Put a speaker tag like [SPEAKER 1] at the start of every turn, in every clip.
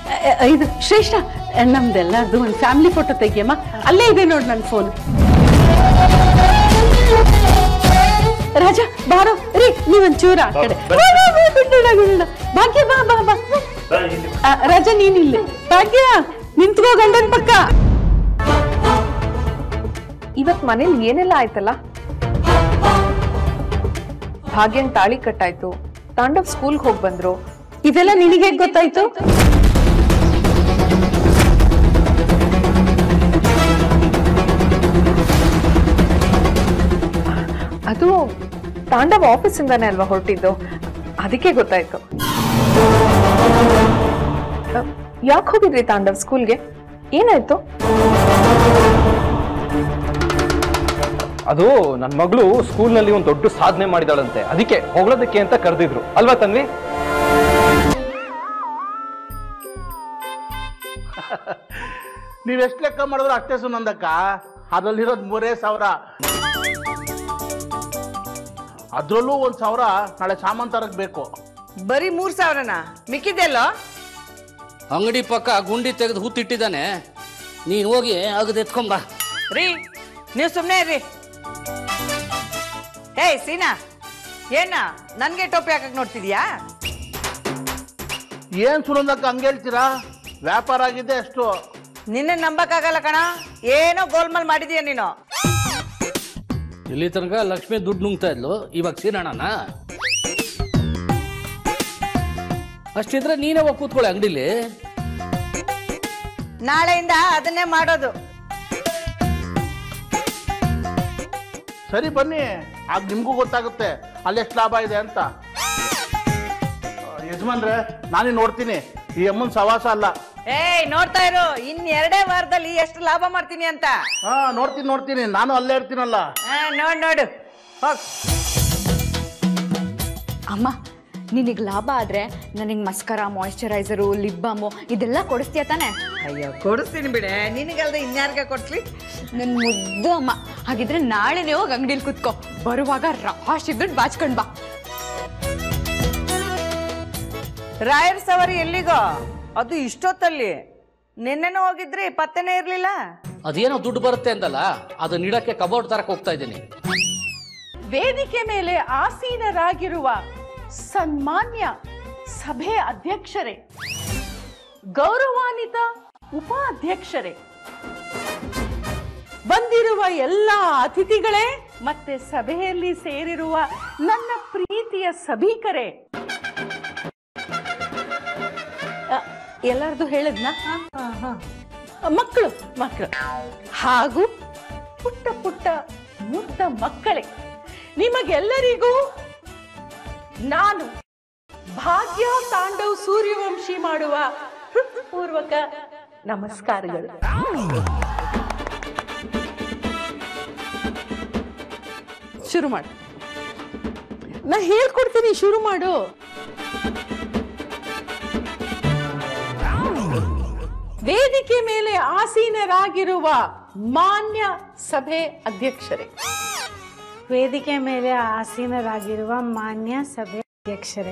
[SPEAKER 1] ಅ, ಇದು ಶ್ರೇಷ್ಠ ನಮ್ದೆಲ್ಲರದು ಒಂದು ಫ್ಯಾಮಿಲಿ ಫೋಟೋ ತೆಗಿಯಮ್ಮ ಅಲ್ಲೇ ಇದೆ ನೋಡಿ ನನ್ನ ಫೋನ್ ರಾಜ ಬಾರೋ ರೀ ನೀವೊಂಚೂರು ಆ ಕಡೆ ಬಾ, ಬಾ, ಬಾ, ಗುಂಡಣ್ಣ, ಗುಂಡಣ್ಣ. ಭಾಗ್ಯ ಬಾ ಬಾ ಬಾ ಆ, ರಾಜ ನೀನಿಲ್ಲಿ ಭಾಗ್ಯ ನಿಂತ್ಕೋ ಗಂಡನ್ ಪಕ್ಕ
[SPEAKER 2] ಇವತ್ ಮನೇಲಿ ಏನೆಲ್ಲ ಆಯ್ತಲ್ಲ ಭಾಗ್ಯನ್ ತಾಳಿ ಕಟ್ಟಾಯ್ತು ತಾಂಡವ್ ಸ್ಕೂಲ್ಗೆ ಹೋಗ್ ಬಂದ್ರು
[SPEAKER 1] ಇದೆಲ್ಲ ನಿನಗೆ ಹೇಗ್ ಗೊತ್ತಾಯ್ತು
[SPEAKER 2] ಅದು ತಾಂಡವ್ ಆಫೀಸಿಂದಾನೇ ಅಲ್ವಾ ಹೊರಟಿದ್ದು ಅದಕ್ಕೆ ಗೊತ್ತಾಯ್ತು ಯಾಕೆ ಹೋಗಿದ್ರಿ ತಾಂಡವ್ ಸ್ಕೂಲ್ಗೆ ಏನಾಯ್ತು
[SPEAKER 3] ಅದು ನನ್ನ ಮಗಳು ಸ್ಕೂಲ್ನಲ್ಲಿ ಒಂದು ದೊಡ್ಡ ಸಾಧನೆ ಮಾಡಿದಾಳಂತೆ ಅದಕ್ಕೆ ಹೊಗಳೋದಕ್ಕೆ ಅಂತ ಕರೆದಿದ್ರು ಅಲ್ವಾ ತನ್ವಿ
[SPEAKER 4] ನೀವೆಷ್ಟು ಲೆಕ್ಕ ಮಾಡಿದ್ರು ಅಷ್ಟೇ ಸುನಂದಕ್ಕ ಅದರಲ್ಲಿರೋದು ಮೂರೇ ಸಾವಿರ ಅದ್ರಲ್ಲೂ ಒಂದ್ ಸಾವಿರ ನಾಳೆ ಸಾಮಾನ್ ತರಕ್ ಬೇಕು
[SPEAKER 5] ಬರೀ ಮೂರ್ ಸಾವಿರನ ಮಿಕ್ಕಿದೆಲ್ಲೋ
[SPEAKER 6] ಅಂಗಡಿ ಪಕ್ಕ ಗುಂಡಿ ತೆಗೆದು ಹೂತಿಟ್ಟಿದ್ದಾನೆ ನೀನು ಹೋಗಿ ಅಗದು ಎತ್ಕೊಂಬ
[SPEAKER 5] ರೀ ನೀವು ಸುಮ್ಮನೆ ಇರ್ರಿ ಏಯ್ ಸೀನಾ ಏನ ನನ್ಗೆ ಟೋಪಿ ಹಾಕಕ್ ನೋಡ್ತಿದ್ಯಾ
[SPEAKER 4] ಏನ್ ಸುನಂದಕ್ಕ ಹಂಗೆ ಹೇಳ್ತೀರಾ ವ್ಯಾಪಾರ ಆಗಿದೆ ಅಷ್ಟು
[SPEAKER 5] ನಿನ್ನ ನಂಬಕ್ಕಾಗಲ್ಲ ಕಣ ಏನೋ ಗೋಲ್ಮಾಲ್ ಮಾಡಿದೀಯ ನೀನು
[SPEAKER 6] ಇಲ್ಲಿ ತನಕ ಲಕ್ಷ್ಮಿ ದುಡ್ಡು ನುಂಗ್ತಾ ಇದ್ಲು ಇವಾಗ ಸೀನಣ್ಣನ ಅಷ್ಟಿದ್ರೆ ನೀನೇ ಹೋಗಿ ಕೂತ್ಕೊಳ್ಳಿ ಅಂಗಡಿಲಿ
[SPEAKER 5] ನಾಳೆಯಿಂದ ಅದನ್ನೇ ಮಾಡೋದು
[SPEAKER 4] ಸರಿ ಬನ್ನಿ ಆಗ ನಿಮ್ಗೂ ಗೊತ್ತಾಗುತ್ತೆ ಅಲ್ಲಿ ಎಷ್ಟು ಲಾಭ ಇದೆ ಅಂತ ಆ, ಯಜಮಾನ್ರೆ ನಾನೇ ನೋಡ್ತೀನಿ ಈ ಅಮ್ಮನ್ ಸವಾಸ ಅಲ್ಲ
[SPEAKER 5] ಏಯ್ ನೋಡ್ತಾ ಇರು ಇನ್ ಎರಡೇ ವಾರದಲ್ಲಿ ಎಷ್ಟು ಲಾಭ ಮಾಡ್ತೀನಿ ಅಂತ
[SPEAKER 4] ಹಾ ನೋಡ್ತೀನಿ ನೋಡ್ತೀನಿ ನಾನು ಅಲ್ಲೇ ಇರ್ತೀನಲ್ಲ
[SPEAKER 5] ಆ, ನೋಡ್ ನೋಡು ಹೋಗ್
[SPEAKER 7] ಅಮ್ಮ ನಿನಗೆ ಲಾಭ ಆದ್ರೆ ನನಗೆ ಮಸ್ಕರ ಮಾಯಿಶ್ಚರೈಸರು ಲಿಪ್ ಬಾಮು ಇದೆಲ್ಲ ಕೊಡಿಸ್ತೀಯ ತಾನೆ
[SPEAKER 5] ಅಯ್ಯೋ ಕೊಡಿಸ್ತೀನಿ ಬಿಡೆ ನಿನಗಲ್ದೆ ಇನ್ಯಾರ್ಗೆ ಕೊಡ್ಸ್ಲಿ
[SPEAKER 7] ನನ್ನ ಮುದ್ದು ಅಮ್ಮ ಹಾಗಿದ್ರೆ ನಾಳೆನೇ ಹೋಗಿ ಅಂಗಡಿಲಿ ಕುತ್ಕೋ ಬರುವಾಗ ರಾಶಿ ದುಡ್ಡು ಬಾಚ್ಕೊಂಡ್ ಬಾ
[SPEAKER 5] ರಾಯರ್ ಸವಾರಿ ಎಲ್ಲಿಗೋ ಅದು ಇಷ್ಟೊತ್ತಲ್ಲಿ ನಿನ್ನೆನೂ ಹೋಗಿದ್ರಿ ಪತ್ತೆನೇ ಇರ್ಲಿಲ್ಲ
[SPEAKER 6] ಅದೇನೋ ದುಡ್ಡು ಬರುತ್ತೆ ಅಂದಲ್ಲ ಅದನ್ನ ಇಡಕ್ಕೆ ಕಬೋರ್ಡ್ ತರಕ್ ಹೋಗ್ತಾ ಇದ್ದೀನಿ
[SPEAKER 1] ವೇದಿಕೆ ಮೇಲೆ ಆಸೀನರಾಗಿರುವ ಸನ್ಮಾನ್ಯ ಸಭೆ ಅಧ್ಯಕ್ಷರೇ ಗೌರವಾನ್ವಿತ ಉಪಾಧ್ಯಕ್ಷರೇ ಬಂದಿರುವ ಎಲ್ಲ ಅತಿಥಿಗಳೇ ಮತ್ತೆ ಸಭೆಯಲ್ಲಿ ಸೇರಿರುವ ನನ್ನ ಪ್ರೀತಿಯ ಸಭಿಕರೇ ಎಲ್ಲರದು ಹೇಳದ್ನ ಮಕ್ಕಳು ಮಕ್ಕಳು ಹಾಗೂ ಪುಟ್ಟ ಪುಟ್ಟ ಮುದ್ದ ಮಕ್ಕಳೇ ನಿಮಗೆಲ್ಲರಿಗೂ ನಾನು ಭಾಗ್ಯ ತಾಂಡವ್ ಸೂರ್ಯವಂಶಿ ಮಾಡುವ ಹೃತ್ಪೂರ್ವಕ ನಮಸ್ಕಾರಗಳು ಶುರು ಮಾಡು ನಾ ಹೇಳ್ಕೊಡ್ತೀನಿ ಶುರು ಮಾಡು ವೇದಿಕೆ ಮೇಲೆ ಆಸೀನರಾಗಿರುವ ಮಾನ್ಯ ಸಭೆ ಅಧ್ಯಕ್ಷರೇ
[SPEAKER 8] ವೇದಿಕೆ ಮೇಲೆ ಆಸೀನರಾಗಿರುವ ಮಾನ್ಯ ಸಭೆ ಅಧ್ಯಕ್ಷರೇ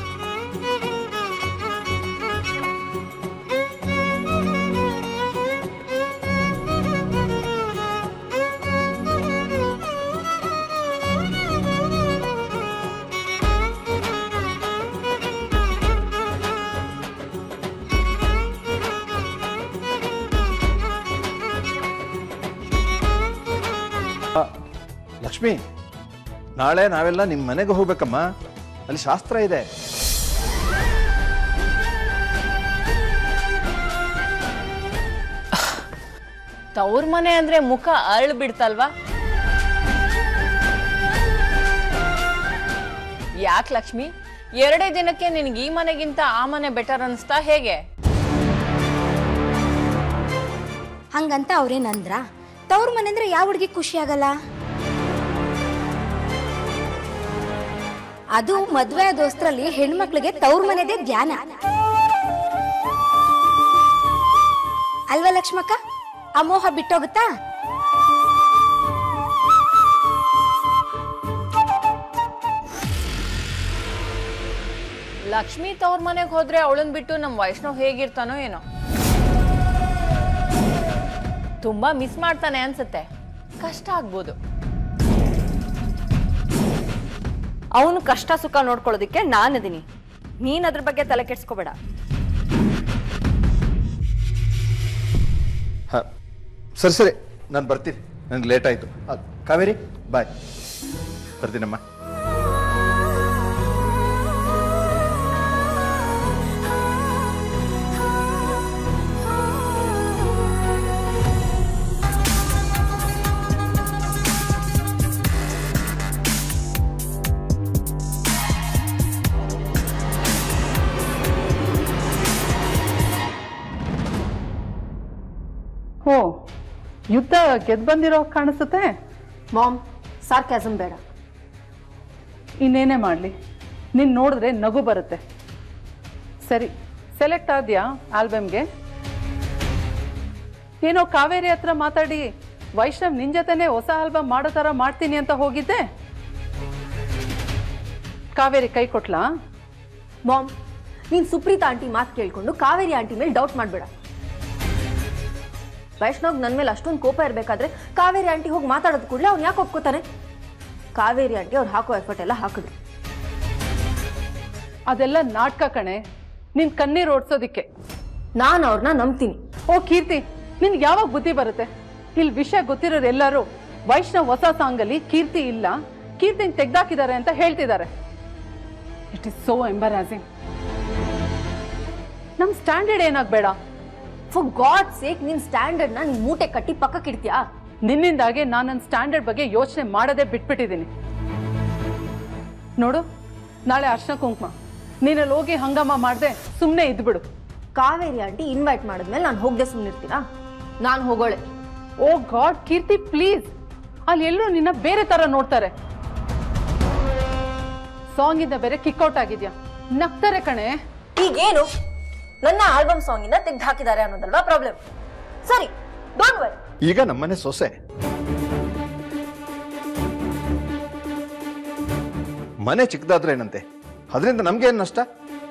[SPEAKER 9] ಲಕ್ಷ್ಮಿ ನಾಳೆ ನಾವೆಲ್ಲ ನಿಮ್ಮ ಮನೆಗೆ ಹೋಗ್ಬೇಕಮ್ಮ ಅಲ್ಲಿ ಶಾಸ್ತ್ರ ಇದೆ
[SPEAKER 10] ತವ್ರ ಮನೆ ಅಂದ್ರೆ ಮುಖ ಅರಳು ಬಿಡ್ತಲ್ವಾ ಯಾಕೆ ಲಕ್ಷ್ಮಿ ಎರಡೇ ದಿನಕ್ಕೆ ನಿನ್ಗೆ ಈ ಮನೆಗಿಂತ ಆ ಮನೆ ಬೆಟರ್ ಅನ್ಸ್ತಾ ಹೇಗೆ
[SPEAKER 11] ಹಂಗಂತ ಅವ್ರೇನಂದ್ರ ತವ್ರ ಮನೆ ಅಂದ್ರೆ ಯಾವ ಹುಡುಗಿ ಖುಷಿ ಆಗಲ್ಲ ಅದು ಮದ್ವೆ ದೋಸ್ತರಲ್ಲಿ ಹೆಣ್ಮಕ್ಳಿಗೆ ತವ್ರ ಮನೆದೇ ಧ್ಯಾನ ಅಲ್ವಾ ಲಕ್ಷ್ಮಕ್ಕ ಆ ಮೋಹ ಬಿಟ್ಟೋಗುತ್ತಾ
[SPEAKER 10] ಲಕ್ಷ್ಮಿ ತವ್ರ ಮನೆಗೆ ಹೋದ್ರೆ ಅವಳನ್ ಬಿಟ್ಟು ನಮ್ ವೈಷ್ಣವ್ ಹೇಗಿರ್ತಾನೋ ಏನೋ ತುಂಬಾ ಮಿಸ್ ಮಾಡ್ತಾನೆ ಅನ್ಸುತ್ತೆ ಕಷ್ಟ ಆಗ್ಬೋದು
[SPEAKER 7] ಅವನು ಕಷ್ಟ ಸುಖ ನೋಡ್ಕೊಳ್ಳೋದಕ್ಕೆ ನಾನಿದ್ದೀನಿ ನೀನ್ ಅದ್ರ ಬಗ್ಗೆ ತಲೆ ಕೆಡ್ಸ್ಕೋಬೇಡ
[SPEAKER 9] ಹ ಸರಿ ಸರಿ ನಾನು ಬರ್ತೀನಿ ನನಗೆ ಲೇಟ್ ಆಯಿತು ಕಾವೇರಿ ಬಾಯ್ ಬರ್ತೀನಮ್ಮ
[SPEAKER 1] ಓ ಯುದ್ಧ ಗೆದ್ ಬಂದಿರೋ ಕಾಣಿಸುತ್ತೆ
[SPEAKER 7] ಮಾಮ್ ಸಾರ್ಕ್ಯಾಸಮ್ ಬೇಡ
[SPEAKER 1] ಇನ್ನೇನೇ ಮಾಡಲಿ ನೀನು ನೋಡಿದ್ರೆ ನಗು ಬರುತ್ತೆ ಸರಿ ಸೆಲೆಕ್ಟ್ ಆದ್ಯಾ ಆಲ್ಬಮ್ಗೆ ಏನೋ ಕಾವೇರಿ ಹತ್ರ ಮಾತಾಡಿ ವೈಷ್ಣವ್ ನಿನ್ ಜೊತೆನೆ ಹೊಸ ಆಲ್ಬಮ್ ಮಾಡೋ ಥರ ಮಾಡ್ತೀನಿ ಅಂತ ಹೋಗಿದ್ದೆ ಕಾವೇರಿ ಕೈ ಕೊಟ್ಲಾ
[SPEAKER 7] ಮಾಮ್ ನೀನ್ ಸುಪ್ರೀತಾ ಆಂಟಿ ಮಾತು ಕೇಳ್ಕೊಂಡು ಕಾವೇರಿ ಆಂಟಿ ಮೇಲೆ ಡೌಟ್ ಮಾಡ್ಬೇಡ ವೈಷ್ಣವ್ ನನ್ನ ಮೇಲೆ ಅಷ್ಟೊಂದು ಕೋಪ ಇರಬೇಕಾದ್ರೆ ಕಾವೇರಿ ಆಂಟಿ ಹೋಗಿ ಮಾತಾಡೋದು ಕೂಡಲೇ ಅವ್ನು ಯಾಕೆ ಒಪ್ಕೋತಾನೆ ಕಾವೇರಿ ಆಂಟಿ ಅವ್ರು ಹಾಕೋ ಎಫರ್ಟ್ ಎಲ್ಲ ಹಾಕಿದ್ರು
[SPEAKER 1] ಅದೆಲ್ಲ ನಾಟಕ ಕಣೆ ನಿನ್ ಕಣ್ಣೀರ್ ಓಡ್ಸೋದಿಕ್ಕೆ
[SPEAKER 7] ನಾನು ಅವ್ರನ್ನ ನಂಬ್ತೀನಿ
[SPEAKER 1] ಓ ಕೀರ್ತಿ ನಿನ್ಗೆ ಯಾವಾಗ ಬುದ್ಧಿ ಬರುತ್ತೆ ಇಲ್ಲಿ ವಿಷಯ ಗೊತ್ತಿರೋರು ಎಲ್ಲರೂ ವೈಷ್ಣವ್ ಹೊಸ ಸಾಂಗಲ್ಲಿ ಕೀರ್ತಿ ಇಲ್ಲ ಕೀರ್ತಿನ ತೆಗ್ದಾಕಿದ್ದಾರೆ ಅಂತ ಹೇಳ್ತಿದ್ದಾರೆ ಇಟ್ ಇಸ್ ಸೋ ಎಂಬರಾಸಿಂಗ್ ನಮ್ ಸ್ಟ್ಯಾಂಡರ್ಡ್ ಏನಾಗ್ಬೇಡ
[SPEAKER 7] ಫಾರ್ ಗಾಡ್ ಸೇಕ್ ನಿನ್ ಸ್ಟ್ಯಾಂಡರ್ಡ್ನ ನಿನ್ ಮೂಟೆ ಕಟ್ಟಿ ಪಕ್ಕಕ್ಕಿಡ್ತೀಯಾ
[SPEAKER 1] ನಿನ್ನಿಂದಾಗೆ ನಾನು ನನ್ನ ಸ್ಟ್ಯಾಂಡರ್ಡ್ ಬಗ್ಗೆ ಯೋಚನೆ ಮಾಡದೆ ಬಿಟ್ಬಿಟ್ಟಿದ್ದೀನಿ ನೋಡು ನಾಳೆ ಅರ್ಶನ ಕುಂಕುಮ ನೀನಲ್ಲಿ ಹೋಗಿ ಹಂಗಾಮ ಮಾಡದೆ ಸುಮ್ಮನೆ ಇದ್ಬಿಡು
[SPEAKER 7] ಕಾವೇರಿ ಆಂಟಿ ಇನ್ವೈಟ್ ಮಾಡಿದ್ಮೇಲೆ ನಾನು ಹೋಗದೆ ಸುಮ್ಮನಿರ್ತೀನಾ ನಾನು ಹೋಗೋಳೆ
[SPEAKER 1] ಓ ಗಾಡ್ ಕೀರ್ತಿ ಪ್ಲೀಸ್ ಅಲ್ಲಿ ಎಲ್ಲರೂ ನಿನ್ನ ಬೇರೆ ತರ ನೋಡ್ತಾರೆ ಸಾಂಗ್ ಇಂದ ಬೇರೆ ಕಿಕ್ಔಟ್ ಆಗಿದ್ಯಾ ನಗ್ತಾರೆ ಕಣೆ
[SPEAKER 7] ಈಗೇನು ನನ್ನ ಆಲ್ಬಮ್ ಸಾಂಗಿನ ತೆಗ್ದು ಹಾಕಿದ್ದಾರೆ ಅನ್ನೋದಲ್ವಾ ಪ್ರಾಬ್ಲಮ್ ಸರಿ ಡೋಂಟ್ ವರಿ
[SPEAKER 9] ಈಗ ನಮ್ಮನೆ ಸೊಸೆ ಮನೆ ಚಿಕ್ಕದಾದ್ರೆ ಏನಂತೆ ಅದರಿಂದ ನಮ್ಗೆ ಏನ್ ನಷ್ಟ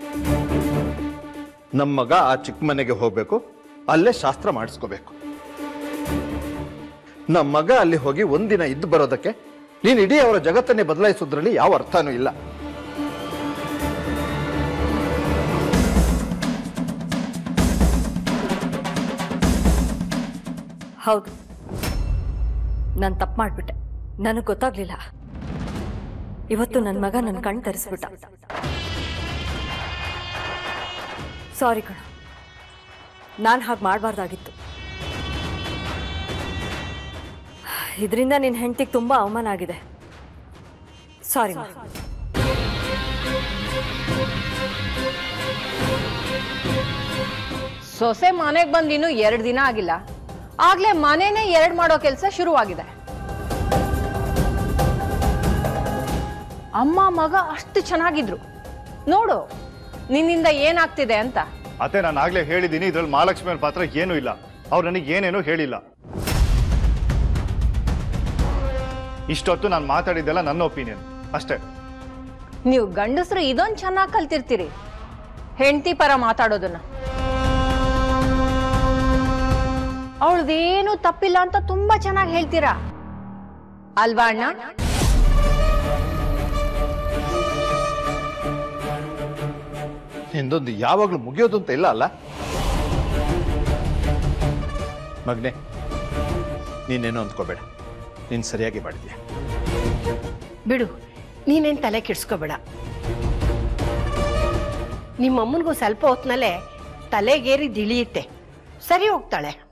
[SPEAKER 9] ನಮ್ಮ ಮಗ ಆ ಚಿಕ್ಕ ಮನೆಗೆ ಹೋಗ್ಬೇಕು ಅಲ್ಲೇ ಶಾಸ್ತ್ರ ಮಾಡಿಸ್ಕೋಬೇಕು ನಮ್ಮ ಮಗ ಅಲ್ಲಿ ಹೋಗಿ ಒಂದಿನ ಇದ್ದು ಬರೋದಕ್ಕೆ ನೀನು ಇಡೀ ಅವರ ಜಗತ್ತನ್ನೇ ಬದಲಾಯಿಸೋದ್ರಲ್ಲಿ ಯಾವ ಅರ್ಥನೂ ಇಲ್ಲ
[SPEAKER 7] ಹೌದು ನಾನು ತಪ್ಪು ಮಾಡಿಬಿಟ್ಟೆ ನನಗೆ ಗೊತ್ತಾಗ್ಲಿಲ್ಲ ಇವತ್ತು ನನ್ನ ಮಗ ನನ್ನ ಕಣ್ಣು ತರಿಸ್ಬಿಟ್ಟ ಸಾರಿ ಕಣ ನಾನು ಹಾಗೆ ಮಾಡಬಾರ್ದಾಗಿತ್ತು ಇದರಿಂದ ನಿನ್ನ ಹೆಂಡತಿಗೆ ತುಂಬ ಅವಮಾನ ಆಗಿದೆ ಸಾರಿ ಮಾ
[SPEAKER 10] ಸೊಸೆ ಮನೆಗ್ ಬಂದ್ ಇನ್ನು ಎರಡ್ ದಿನ ಆಗಿಲ್ಲ ಆಗ್ಲೇ ಮನೇನೆ ಎರಡ್ ಮಾಡೋ ಕೆಲಸ ಶುರುವಾಗಿದೆ ಅಮ್ಮ ಮಗ ಅಷ್ಟು ಚೆನ್ನಾಗಿದ್ರು ನೋಡು ನಿನ್ನಿಂದ ಏನಾಗ್ತಿದೆ ಅಂತ
[SPEAKER 12] ಅತ್ತೆ ನಾನು ಆಗ್ಲೇ ಹೇಳಿದ್ದೀನಿ ಇದ್ರಲ್ಲಿ ಮಹಾಲಕ್ಷ್ಮಿ ಅವ್ರ ಪಾತ್ರ ಏನೂ ಇಲ್ಲ ಅವ್ರು ನನಗೆ ಏನೇನೂ ಹೇಳಿಲ್ಲ ಇಷ್ಟೊತ್ತು ನಾನು ಮಾತಾಡಿದ್ದೆಲ್ಲ ನನ್ನ ಒಪಿನಿಯನ್ ಅಷ್ಟೇ
[SPEAKER 10] ನೀವು ಗಂಡಸರು ಇದೊಂದ್ ಚೆನ್ನಾಗಿ ಕಲ್ತಿರ್ತೀರಿ ಹೆಂಡತಿ ಪರ ಮಾತಾಡೋದನ್ನ ಅವಳದೇನು ತಪ್ಪಿಲ್ಲ ಅಂತ ತುಂಬಾ ಚೆನ್ನಾಗಿ ಹೇಳ್ತೀರಾ ಅಲ್ವಾ ಅಣ್ಣ
[SPEAKER 9] ನಿಂದೊಂದು ಯಾವಾಗಲೂ ಮುಗಿಯೋದು ಅಂತ ಇಲ್ಲ ಅಲ್ಲ ಮಗ್ನೆ ನೀನೇನು ಅಂದ್ಕೋಬೇಡ ನೀನು ಸರಿಯಾಗಿ ಮಾಡಿದ್ಯಾ
[SPEAKER 13] ಬಿಡು ನೀನೇನು ತಲೆ ಕೆಡ್ಸ್ಕೋಬೇಡ ನಿಮ್ಮಮ್ಮನಿಗೂ ಸ್ವಲ್ಪ ಹೊತ್ನಲ್ಲೇ ತಲೆಗೇರಿ ದಿಳಿಯುತ್ತೆ ಸರಿ ಹೋಗ್ತಾಳೆ